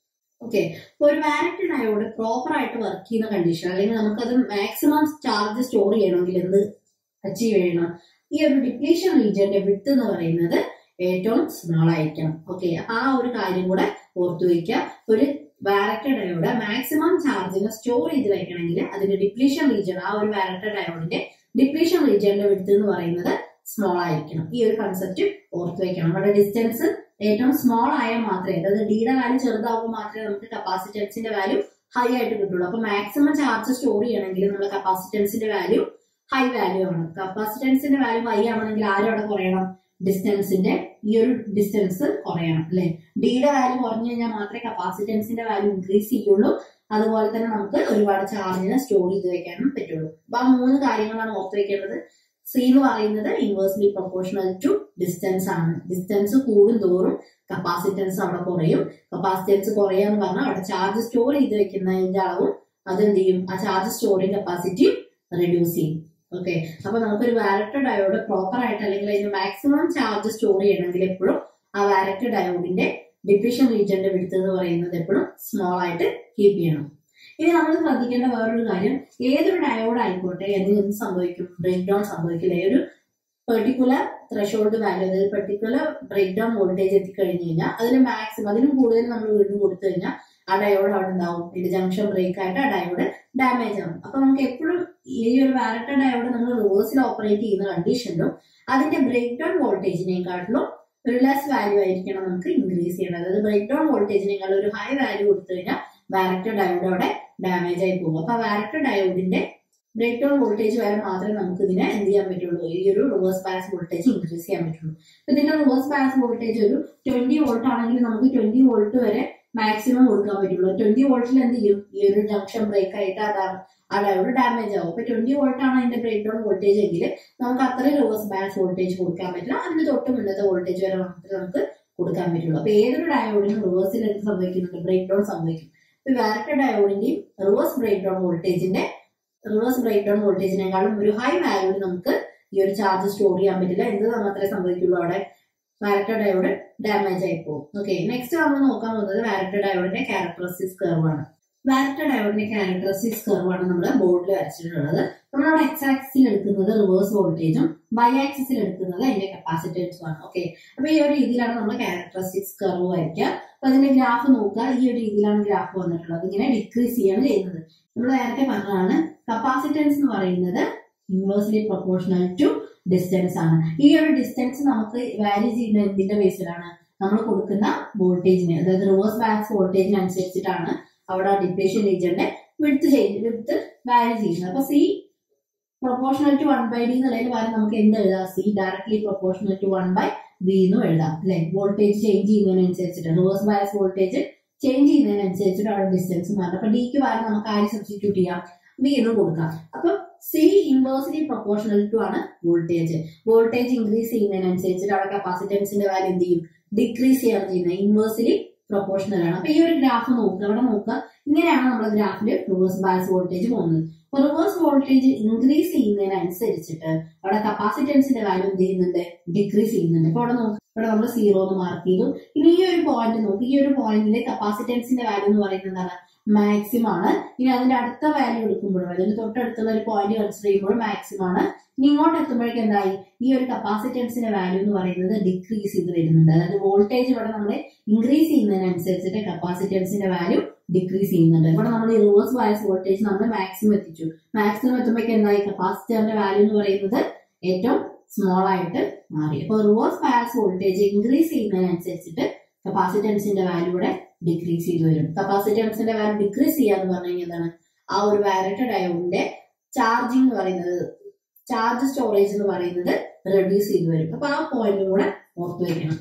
ഓക്കെ ഒരു വാരറ്റ് ഡയോഡ് പ്രോപ്പർ ആയിട്ട് വർക്ക് ചെയ്യുന്ന കണ്ടീഷൻ അല്ലെങ്കിൽ നമുക്കത് മാക്സിമം ചാർജ് സ്റ്റോർ ചെയ്യണമെങ്കിൽ എന്ത് അച്ചീവ് ചെയ്യണം ഈ ഒരു ഡിപ്ലീഷൻ റീജിയന്റെ വിട്ട് എന്ന് പറയുന്നത് ഏറ്റവും സ്മോൾ ആയിരിക്കണം ഓക്കെ ആ ഒരു കാര്യം കൂടെ ഓർത്തു വയ്ക്കുക ഒരു വാരക്ട ഡയോഡ് മാക്സിമം ചാർജിനെ സ്റ്റോർ ചെയ്ത് വെക്കണമെങ്കിൽ അതിന്റെ ഡിപ്ലീഷൻ റീജിയൻ ആ ഒരു വാരക്ട ഡയോഡിന്റെ ഡിപ്ലീഷൻ റീജിയന്റെ വിട്ട് എന്ന് പറയുന്നത് സ്മോൾ ആയിരിക്കണം ഈ ഒരു കൺസെപ്റ്റ് ഓർത്ത് വെക്കണം നമ്മുടെ ഡിസ്റ്റൻസ് ഏറ്റവും സ്മോൾ ആയാൽ മാത്രമേ അതായത് ഡിയുടെ വാല്യൂ ചെറുതാവുമ്പോൾ മാത്രമേ നമുക്ക് കപ്പാസിറ്റൻസിന്റെ വാല്യൂ ഹൈ ആയിട്ട് കിട്ടുള്ളൂ അപ്പൊ മാക്സിമം ചാർജ് സ്റ്റോർ ചെയ്യണമെങ്കിൽ നമ്മുടെ കപ്പാസിറ്റൻസിന്റെ വാല്യൂ ഹൈ വാല്യൂ ആണ് കപ്പാസിറ്റൻസിന്റെ വാല്യൂ ഹൈ ആവണമെങ്കിൽ ആരും അവിടെ കുറയണം ഡിസ്റ്റൻസിന്റെ ഈ ഒരു ഡിസ്റ്റൻസ് കുറയണം അല്ലെ ഡിയുടെ വാല്യൂ കുറഞ്ഞു കഴിഞ്ഞാൽ മാത്രമേ കപ്പാസിറ്റൻസിന്റെ വാല്യൂ ഇൻക്രീസ് ചെയ്യുള്ളൂ അതുപോലെ തന്നെ നമുക്ക് ഒരുപാട് ചാർജിനെ സ്റ്റോർ ചെയ്ത് വെക്കാനും പറ്റുള്ളൂ അപ്പൊ ആ മൂന്ന് കാര്യങ്ങളാണ് ഓർത്ത് വെക്കേണ്ടത് സി എന്ന് പറയുന്നത് ഇൻവേഴ്സ്ലി പ്രൊപ്പോർഷണൽ ടു ഡിസ്റ്റൻസ് ആണ് ഡിസ്റ്റൻസ് കൂടും തോറും കപ്പാസിറ്റൻസ് അവിടെ കുറയും കപ്പാസിറ്റൻസ് കുറയാന്ന് പറഞ്ഞാൽ അവിടെ ചാർജ് സ്റ്റോർ ചെയ്ത് വെക്കുന്നതിന്റെ അളവും അതെന്ത് ചെയ്യും ആ ചാർജ് സ്റ്റോറിംഗ് കപ്പാസിറ്റി റെഡ്യൂസ് ചെയ്യും ഓക്കെ അപ്പൊ നമുക്കൊരു വാരക്ടർ ഡയോഡ് പ്രോപ്പർ ആയിട്ട് അല്ലെങ്കിൽ അതിന് മാക്സിമം ചാർജ് സ്റ്റോർ ചെയ്യണമെങ്കിൽ എപ്പോഴും ആ വാരക്ടർ ഡയോഡിന്റെ ഡിപ്ലീഷൻ റീജിയന്റെ വിടുത്ത് എന്ന് പറയുന്നത് എപ്പോഴും സ്മോൾ ആയിട്ട് കീപ്പ് ചെയ്യണം ഇനി നമ്മൾ ശ്രദ്ധിക്കേണ്ട വേറൊരു കാര്യം ഏതൊരു ഡയോഡ് ആയിക്കോട്ടെ അതിന് എന്ത് സംഭവിക്കും ബ്രേക്ക് ഡൗൺ സംഭവിക്കില്ല ഒരു പെർട്ടിക്കുലർ ത്രഷോൾഡ് വാല്യൂ അതായത് പെർട്ടിക്കുലർ ബ്രേക്ക് ഡൗൺ വോൾട്ടേജ് എത്തിക്കഴിഞ്ഞ് കഴിഞ്ഞാൽ അതിന് മാക്സിമം അതിനും കൂടുതൽ നമ്മൾ വീണ്ടും കൊടുത്തു കഴിഞ്ഞാൽ ആ ഡയോഡ് അവിടെ ഉണ്ടാവും ഇതിന്റെ ജംഗ്ഷൻ ബ്രേക്ക് ആയിട്ട് ആ ഡയോഡ് ഡാമേജ് ആവും അപ്പൊ നമുക്ക് എപ്പോഴും ഈ ഒരു വാരക്ടർ ഡയോഡ് നമ്മൾ റിവേഴ്സിൽ ഓപ്പറേറ്റ് ചെയ്യുന്ന കണ്ടീഷനിലും അതിന്റെ ബ്രേക്ക് ഡൗൺ വോൾട്ടേജിനെക്കാട്ടിലും ഒരു ലെസ് വാല്യൂ ആയിരിക്കണം നമുക്ക് ഇൻക്രീസ് ചെയ്യണം അതായത് ബ്രേക്ക് ഡൗൺ വോൾട്ടേജിനേക്കാൾ ഒരു ഹൈ വാല്യൂ കൊടുത്തു കഴിഞ്ഞാൽ വാരക്ടർ ഡയോഡ് അവിടെ ഡാമേജ് ആയി പോകും അപ്പൊ വാരക്ടർ ഡയോഡിന്റെ ബ്രേക്ക് ഡൗൺ വോൾട്ടേജ് വരെ മാത്രമേ നമുക്ക് ഇതിനെ എന്ത് ചെയ്യാൻ പറ്റുള്ളൂ ഈ ഒരു റിവേഴ്സ് പാസ് വോൾട്ടേജ് ഇൻക്രീസ് ചെയ്യാൻ പറ്റുള്ളൂ അപ്പൊ ഇതിന്റെ റിവേഴ്സ് പാസ് വോൾട്ടേജ് ഒരു ട്വന്റി വോൾട്ട് ആണെങ്കിൽ നമുക്ക് ട്വന്റി വോൾട്ട് വരെ മാക്സിമം കൊടുക്കാൻ പറ്റുള്ളൂ ട്വന്റി വോൾട്ടിൽ എന്ത് ചെയ്യും ഈ ഒരു ജംഗ്ഷൻ ബ്രേക്ക് ആയിട്ട് അതാ ആ ഡയോഡ് ഡാമേജ് ആവും അപ്പൊ ട്വന്റി വോൾട്ട് ആണ് അതിന്റെ ബ്രേക്ക് ഡൗൺ വോൾട്ടേജ് എങ്കിൽ നമുക്ക് അത്രയും റിവേഴ്സ് ബാലൻസ് വോൾട്ടേജ് കൊടുക്കാൻ പറ്റില്ല അതിന് തൊട്ട് മുന്നത്തെ വോൾട്ടേജ് വരെ മാത്രമേ നമുക്ക് കൊടുക്കാൻ പറ്റുള്ളൂ അപ്പൊ ഏതൊരു ഡയോഡിനും റിവേഴ്സിൽ എന്ത് സംഭവിക്കുന്നുണ്ട് ബ്രേക്ക് ഡൗൺ സംഭവിക്കും ഇപ്പൊ വാരക്ടർ ഡയോഡിന്റെയും റിവേഴ്സ് ബ്രേക്ക് ഡൗൺ വോൾട്ടേജിന്റെ റിവേഴ്സ് ബ്രേക്ക് ഡൗൺ വോൾട്ടേജിനേക്കാളും ഒരു ഹൈ വാല്യൂവിൽ നമുക്ക് ഈ ഒരു ചാർജ് സ്റ്റോർ ചെയ്യാൻ പറ്റില്ല എന്ത് മാത്രമേ സംഭവിക്കുള്ളൂ അവിടെ വാരക്ടർ ഡയോഡ് ഡാമേജ് ആയി പോകും ഓക്കെ നെക്സ്റ്റ് നമ്മൾ നോക്കാൻ പോകുന്നത് വാരക്ടർ ഡയോഡിന്റെ ക്യാരക്ടറിസ്റ്റിക്സ് കർവ് ആണ് വാരക്ടർ ഡയോഡിന്റെ ക്യാരക്ടറിസ്റ്റിക്സ് കർവ് ആണ് നമ്മൾ ബോർഡിൽ വരച്ചിട്ടുള്ളത് നമ്മളവിടെ എക്സ് ആക്സിൽ എടുക്കുന്നത് റിവേഴ്സ് വോൾട്ടേജും വൈ ആക്സിൽ എടുക്കുന്നത് അതിന്റെ കപ്പാസിറ്റൻസും ആണ് ഓക്കെ അപ്പൊ ഈ ഒരു രീതിയിലാണ് നമ്മൾ ക്യാരക്ടറിസ്റ്റിക്സ് കർവ് വരയ്ക്കുക അപ്പൊ അതിന്റെ ഗ്രാഫ് നോക്കുക ഈ ഒരു രീതിയിലാണ് ഗ്രാഫ് വന്നിട്ടുള്ളത് ഇങ്ങനെ ഡിക്രീസ് ചെയ്യാണ് ചെയ്യുന്നത് നമ്മൾ നേരത്തെ പറഞ്ഞതാണ് കപ്പാസിറ്റൻസ് എന്ന് പറയുന്നത് ഇൻവേഴ്സ്ലി പ്രൊപ്പോർഷണൽ ടു ഡിസ്റ്റൻസ് ആണ് ഈ ഒരു ഡിസ്റ്റൻസ് നമുക്ക് വാരി ചെയ്യുന്ന എന്തിന്റെ ബേസിലാണ് നമ്മൾ കൊടുക്കുന്ന വോൾട്ടേജിന് അതായത് റിവേഴ്സ് ബാക്സ് വോൾട്ടേജിന് അനുസരിച്ചിട്ടാണ് അവിടെ ആ ഡിപ്ലേഷൻ റീജിയന്റെ വിടുത്ത് ചേഞ്ച് വിടുത്ത് വാരി ചെയ്യുന്നത് അപ്പൊ C proportional to one by D എന്നുള്ളതിന് പകരം നമുക്ക് എന്ത് എഴുതാം C directly proportional to one by B എന്നും എഴുതാം അല്ലെ വോൾട്ടേജ് ചേഞ്ച് ചെയ്യുന്നതിനനുസരിച്ചിട്ട് റിവേഴ്സ് ബയസ് വോൾട്ടേജ് ചേഞ്ച് ചെയ്യുന്നതിനനുസരിച്ചിട്ട് അവിടെ ഡിസ്റ്റൻസ് മാറും അപ്പൊ ഡിക്ക് പകരം നമുക്ക് ആര് സബ്സ്റ്റിറ്റ്യൂട്ട് ചെയ്യാം ബി എന്ന് കൊടുക്കാം അപ്പൊ സി ഇൻവേഴ്സ്ലി പ്രൊപ്പോർഷണൽ ടു ആണ് വോൾട്ടേജ് വോൾട്ടേജ് ഇൻക്രീസ് ചെയ്യുന്നതിനനുസരിച്ചിട്ട് അവിടെ കപ്പാസിറ്റൻസിന്റെ വാല്യൂ എന്ത് ചെയ്യും ഡിക്രീസ് ചെയ്യാണ് ചെയ്യുന്നത് ഇൻവേഴ്സ്ലി പ്രൊപ്പോർഷണൽ ആണ് അപ്പൊ ഈ ഒരു ഗ്രാഫ് നോക്കുക അവിടെ നോക്കുക ഇങ്ങനെയാണ് നമ്മുടെ ഗ്രാഫിൽ റിവേഴ്സ് ബയസ് വോൾട്ടേജ് പോകുന്നത് അപ്പൊ റിവേഴ്സ് വോൾട്ടേജ് ഇൻക്രീസ് ചെയ്യുന്നതിനനുസരിച്ചിട്ട് അവിടെ കപ്പാസിറ്റൻസിന്റെ വാല്യൂ എന്ത് ചെയ്യുന്നുണ്ട് ഡിക്രീസ് ചെയ്യുന്നുണ്ട് അപ്പൊ അവിടെ നോക്കുക ഇവിടെ നമ്മൾ സീറോ എന്ന് മാർക്ക് ചെയ്തു ഇനി ഈ ഒരു പോയിന്റ് നോക്കി ഈ ഒരു പോയിന്റിലെ കപ്പാസിറ്റൻസിന്റെ വാല്യൂ എന്ന് പറയുന്നത് എന്താണ് മാക്സിമം ആണ് ഇനി അതിന്റെ അടുത്ത വാല്യൂ എടുക്കുമ്പോഴും അതിന് തൊട്ടടുത്തുള്ള ഒരു പോയിന്റ് കൺസിഡർ ചെയ്യുമ്പോൾ മാക്സിമം ആണ് ഇനി ഇങ്ങോട്ട് എത്തുമ്പോഴേക്കും എന്തായി ഈ ഒരു കപ്പാസിറ്റൻസിന്റെ വാല്യൂ എന്ന് പറയുന്നത് ഡിക്രീസ് ചെയ്ത് വരുന്നുണ്ട് അതായത് വോൾട്ടേജ് ഇവിടെ നമ്മൾ ഇൻക്രീസ് ചെയ്യുന്നതിനനുസരിച്ചിട്ട് കപ്പാസിറ്റൻസിന്റെ വാല്യൂ ഡിക്രീസ് ചെയ്യുന്നുണ്ട് ഇവിടെ നമ്മൾ ഈ റിവേഴ്സ് ബയസ് വോൾട്ടേജ് നമ്മൾ മാക്സിമം എത്തിച്ചു മാക്സിമം എത്തുമ്പോഴേക്കും എന്തായി കപ്പാസിറ്ററിന്റെ വാല്യൂ എന്ന് പറയുന്നത് ഏറ്റവും സ്മോൾ ആയിട്ട് മാറി അപ്പോൾ റിവേഴ്സ് ബയസ് വോൾട്ടേജ് ഇൻക്രീസ് ചെയ്യുന്നതിനനുസരിച്ചിട്ട് കപ്പാസിറ്റൻസിന്റെ വാല്യൂ ഇവിടെ ഡിക്രീസ് ചെയ്ത് വരും കപ്പാസിറ്റൻസിന്റെ വാല്യൂ ഡിക്രീസ് ചെയ്യാന്ന് പറഞ്ഞു കഴിഞ്ഞാൽ എന്താണ് ആ ഒരു വാരറ്റ് ഡയോഡിന്റെ ചാർജിങ് എന്ന് പറയുന്നത് ചാർജ് സ്റ്റോറേജ് എന്ന് പറയുന്നത് റെഡ്യൂസ് ചെയ്ത് വരും അപ്പൊ ആ പോയിന്റ് കൂടെ ഓർത്ത് വെക്കണം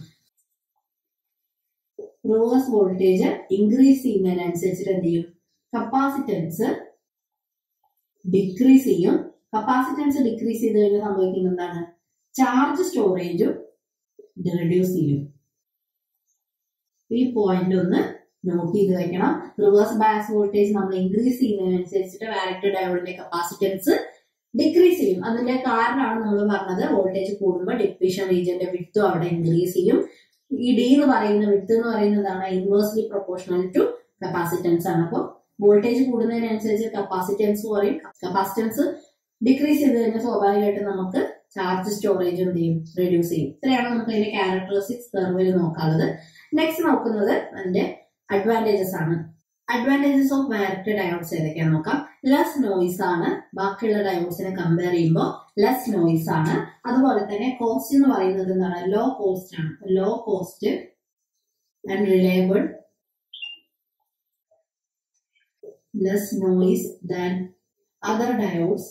റിവേഴ്സ് വോൾട്ടേജ് ഇൻക്രീസ് ചെയ്യുന്നതിനനുസരിച്ചിട്ട് എന്ത് ചെയ്യും കപ്പാസിറ്റൻസ് ഡിക്രീസ് ചെയ്യും കപ്പാസിറ്റൻസ് ഡിക്രീസ് ചെയ്ത് കഴിഞ്ഞാൽ സംഭവിക്കുന്നത് എന്താണ് ചാർജ് സ്റ്റോറേജും റെഡ്യൂസ് ചെയ്യും ഈ പോയിന്റ് ഒന്ന് നോട്ട് ചെയ്ത് വെക്കണം റിവേഴ്സ് ബയസ് വോൾട്ടേജ് നമ്മൾ ഇൻക്രീസ് ചെയ്യുന്നതിനനുസരിച്ചിട്ട് വാരക്ടർ ഡയോഡിന്റെ കപ്പാസിറ്റൻസ് ഡിക്രീസ് ചെയ്യും അതിന്റെ കാരണമാണ് നമ്മൾ പറഞ്ഞത് വോൾട്ടേജ് കൂടുമ്പോൾ ഡിപ്ലീഷൻ റീജിയന്റെ വിട്ടും അവിടെ ഇൻക്രീസ് ചെയ്യും ഈ ഡി എന്ന് പറയുന്ന വിട്ട് എന്ന് പറയുന്നതാണ് ഇൻവേഴ്സ്ലി പ്രൊപ്പോർഷണൽ ടു കപ്പാസിറ്റൻസ് ആണ് അപ്പോൾ വോൾട്ടേജ് കൂടുന്നതിനനുസരിച്ച് കപ്പാസിറ്റൻസ് കുറയും കപ്പാസിറ്റൻസ് ഡിക്രീസ് ചെയ്ത് കഴിഞ്ഞാൽ സ്വാഭാവികമായിട്ട് നമുക്ക് ചാർജ് സ്റ്റോറേജ് എന്ത് ചെയ്യും റെഡ്യൂസ് ചെയ്യും ഇത്രയാണ് നമുക്ക് അതിന്റെ ക്യാരക്ടറിസ്റ്റിക്സ് കർവിൽ നോക്കാനുള്ളത് നെക്സ്റ്റ് നോക്കുന്നത് അതിന്റെ അഡ്വാൻറ്റേജസ് ആണ് അഡ്വാൻറ്റേജസ് ഓഫ് വയറക്ട് ഡയോഡ്സ് ഏതൊക്കെയാണെന്ന് നോക്കാം ലെസ് നോയിസ് ആണ് ബാക്കിയുള്ള ഡയോഡ്സിനെ കമ്പയർ ചെയ്യുമ്പോൾ ലെസ് നോയിസ് ആണ് അതുപോലെ തന്നെ കോസ്റ്റ് എന്ന് പറയുന്നത് എന്താണ് ലോ കോസ്റ്റ് ആണ് low cost and reliable less noise than other diodes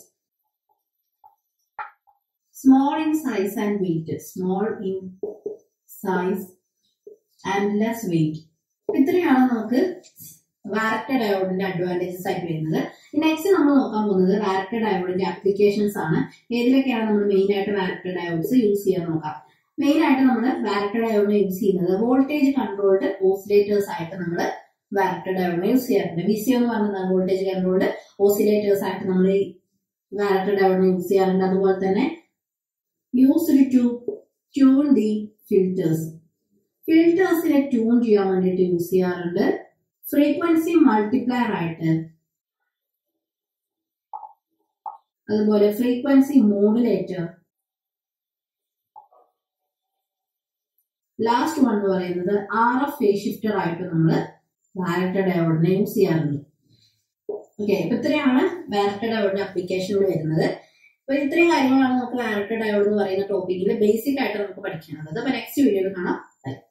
small in size and weight small in size and less weight ഇത്രയാണ് നമുക്ക് വാരക്ട ഡയോഡിന്റെ അഡ്വാൻറ്റേജസ് ആയിട്ട് വരുന്നത് നെക്സ്റ്റ് നമ്മൾ നോക്കാൻ പോകുന്നത് വാരക്ട ഡയോഡിന്റെ ആപ്ലിക്കേഷൻസ് ആണ് ഏതിലൊക്കെയാണ് നമ്മൾ മെയിൻ ആയിട്ട് വാരക്ട ഡയോഡ്സ് യൂസ് ചെയ്യാൻ നോക്കാം മെയിൻ ആയിട്ട് നമ്മൾ വാരക്ട ഡയോഡിനെ യൂസ് ചെയ്യുന്നത് വോൾട്ടേജ് കൺട്രോൾഡ് ഓസിലേറ്റേഴ്സ് ആയിട്ട് നമ്മൾ വാരക്ട ഡയോഡിനെ യൂസ് ചെയ്യാറുണ്ട് വി സി എന്ന് പറഞ്ഞതാണ് വോൾട്ടേജ് കൺട്രോൾഡ് ഓസിലേറ്റേഴ്സ് ആയിട്ട് നമ്മൾ വാരക്ട ഡയോഡിനെ യൂസ് ചെയ്യാറുണ്ട് അതുപോലെ തന്നെ used to tune the filters ഫിൽറ്റേഴ്സിനെ ട്യൂൺ ചെയ്യാൻ വേണ്ടിയിട്ട് യൂസ് ചെയ്യാറുണ്ട് ഫ്രീക്വൻസി മൾട്ടിപ്ലയർ ആയിട്ട് അതുപോലെ ഫ്രീക്വൻസി മോഡുലേറ്റർ ലാസ്റ്റ് വൺ എന്ന് പറയുന്നത് ആർ എഫ് ഫേസ് ഷിഫ്റ്റർ ആയിട്ട് നമ്മൾ വാരക്ട ഡയോഡിനെ യൂസ് ചെയ്യാറുണ്ട് ഓക്കെ ഇപ്പൊ ഇത്രയാണ് വാരക്ട ഡയോഡിന്റെ അപ്ലിക്കേഷനിൽ വരുന്നത് അപ്പൊ ഇത്രയും കാര്യങ്ങളാണ് നമുക്ക് വാരക്ട ഡയോഡ് എന്ന് പറയുന്ന ടോപ്പിക്കിൽ ബേസിക് ആയിട്ട് നമുക്ക് പഠിക്കാനുള്ളത് അപ്പൊ നെക്സ്റ്റ് വീഡിയോയിൽ കാണാം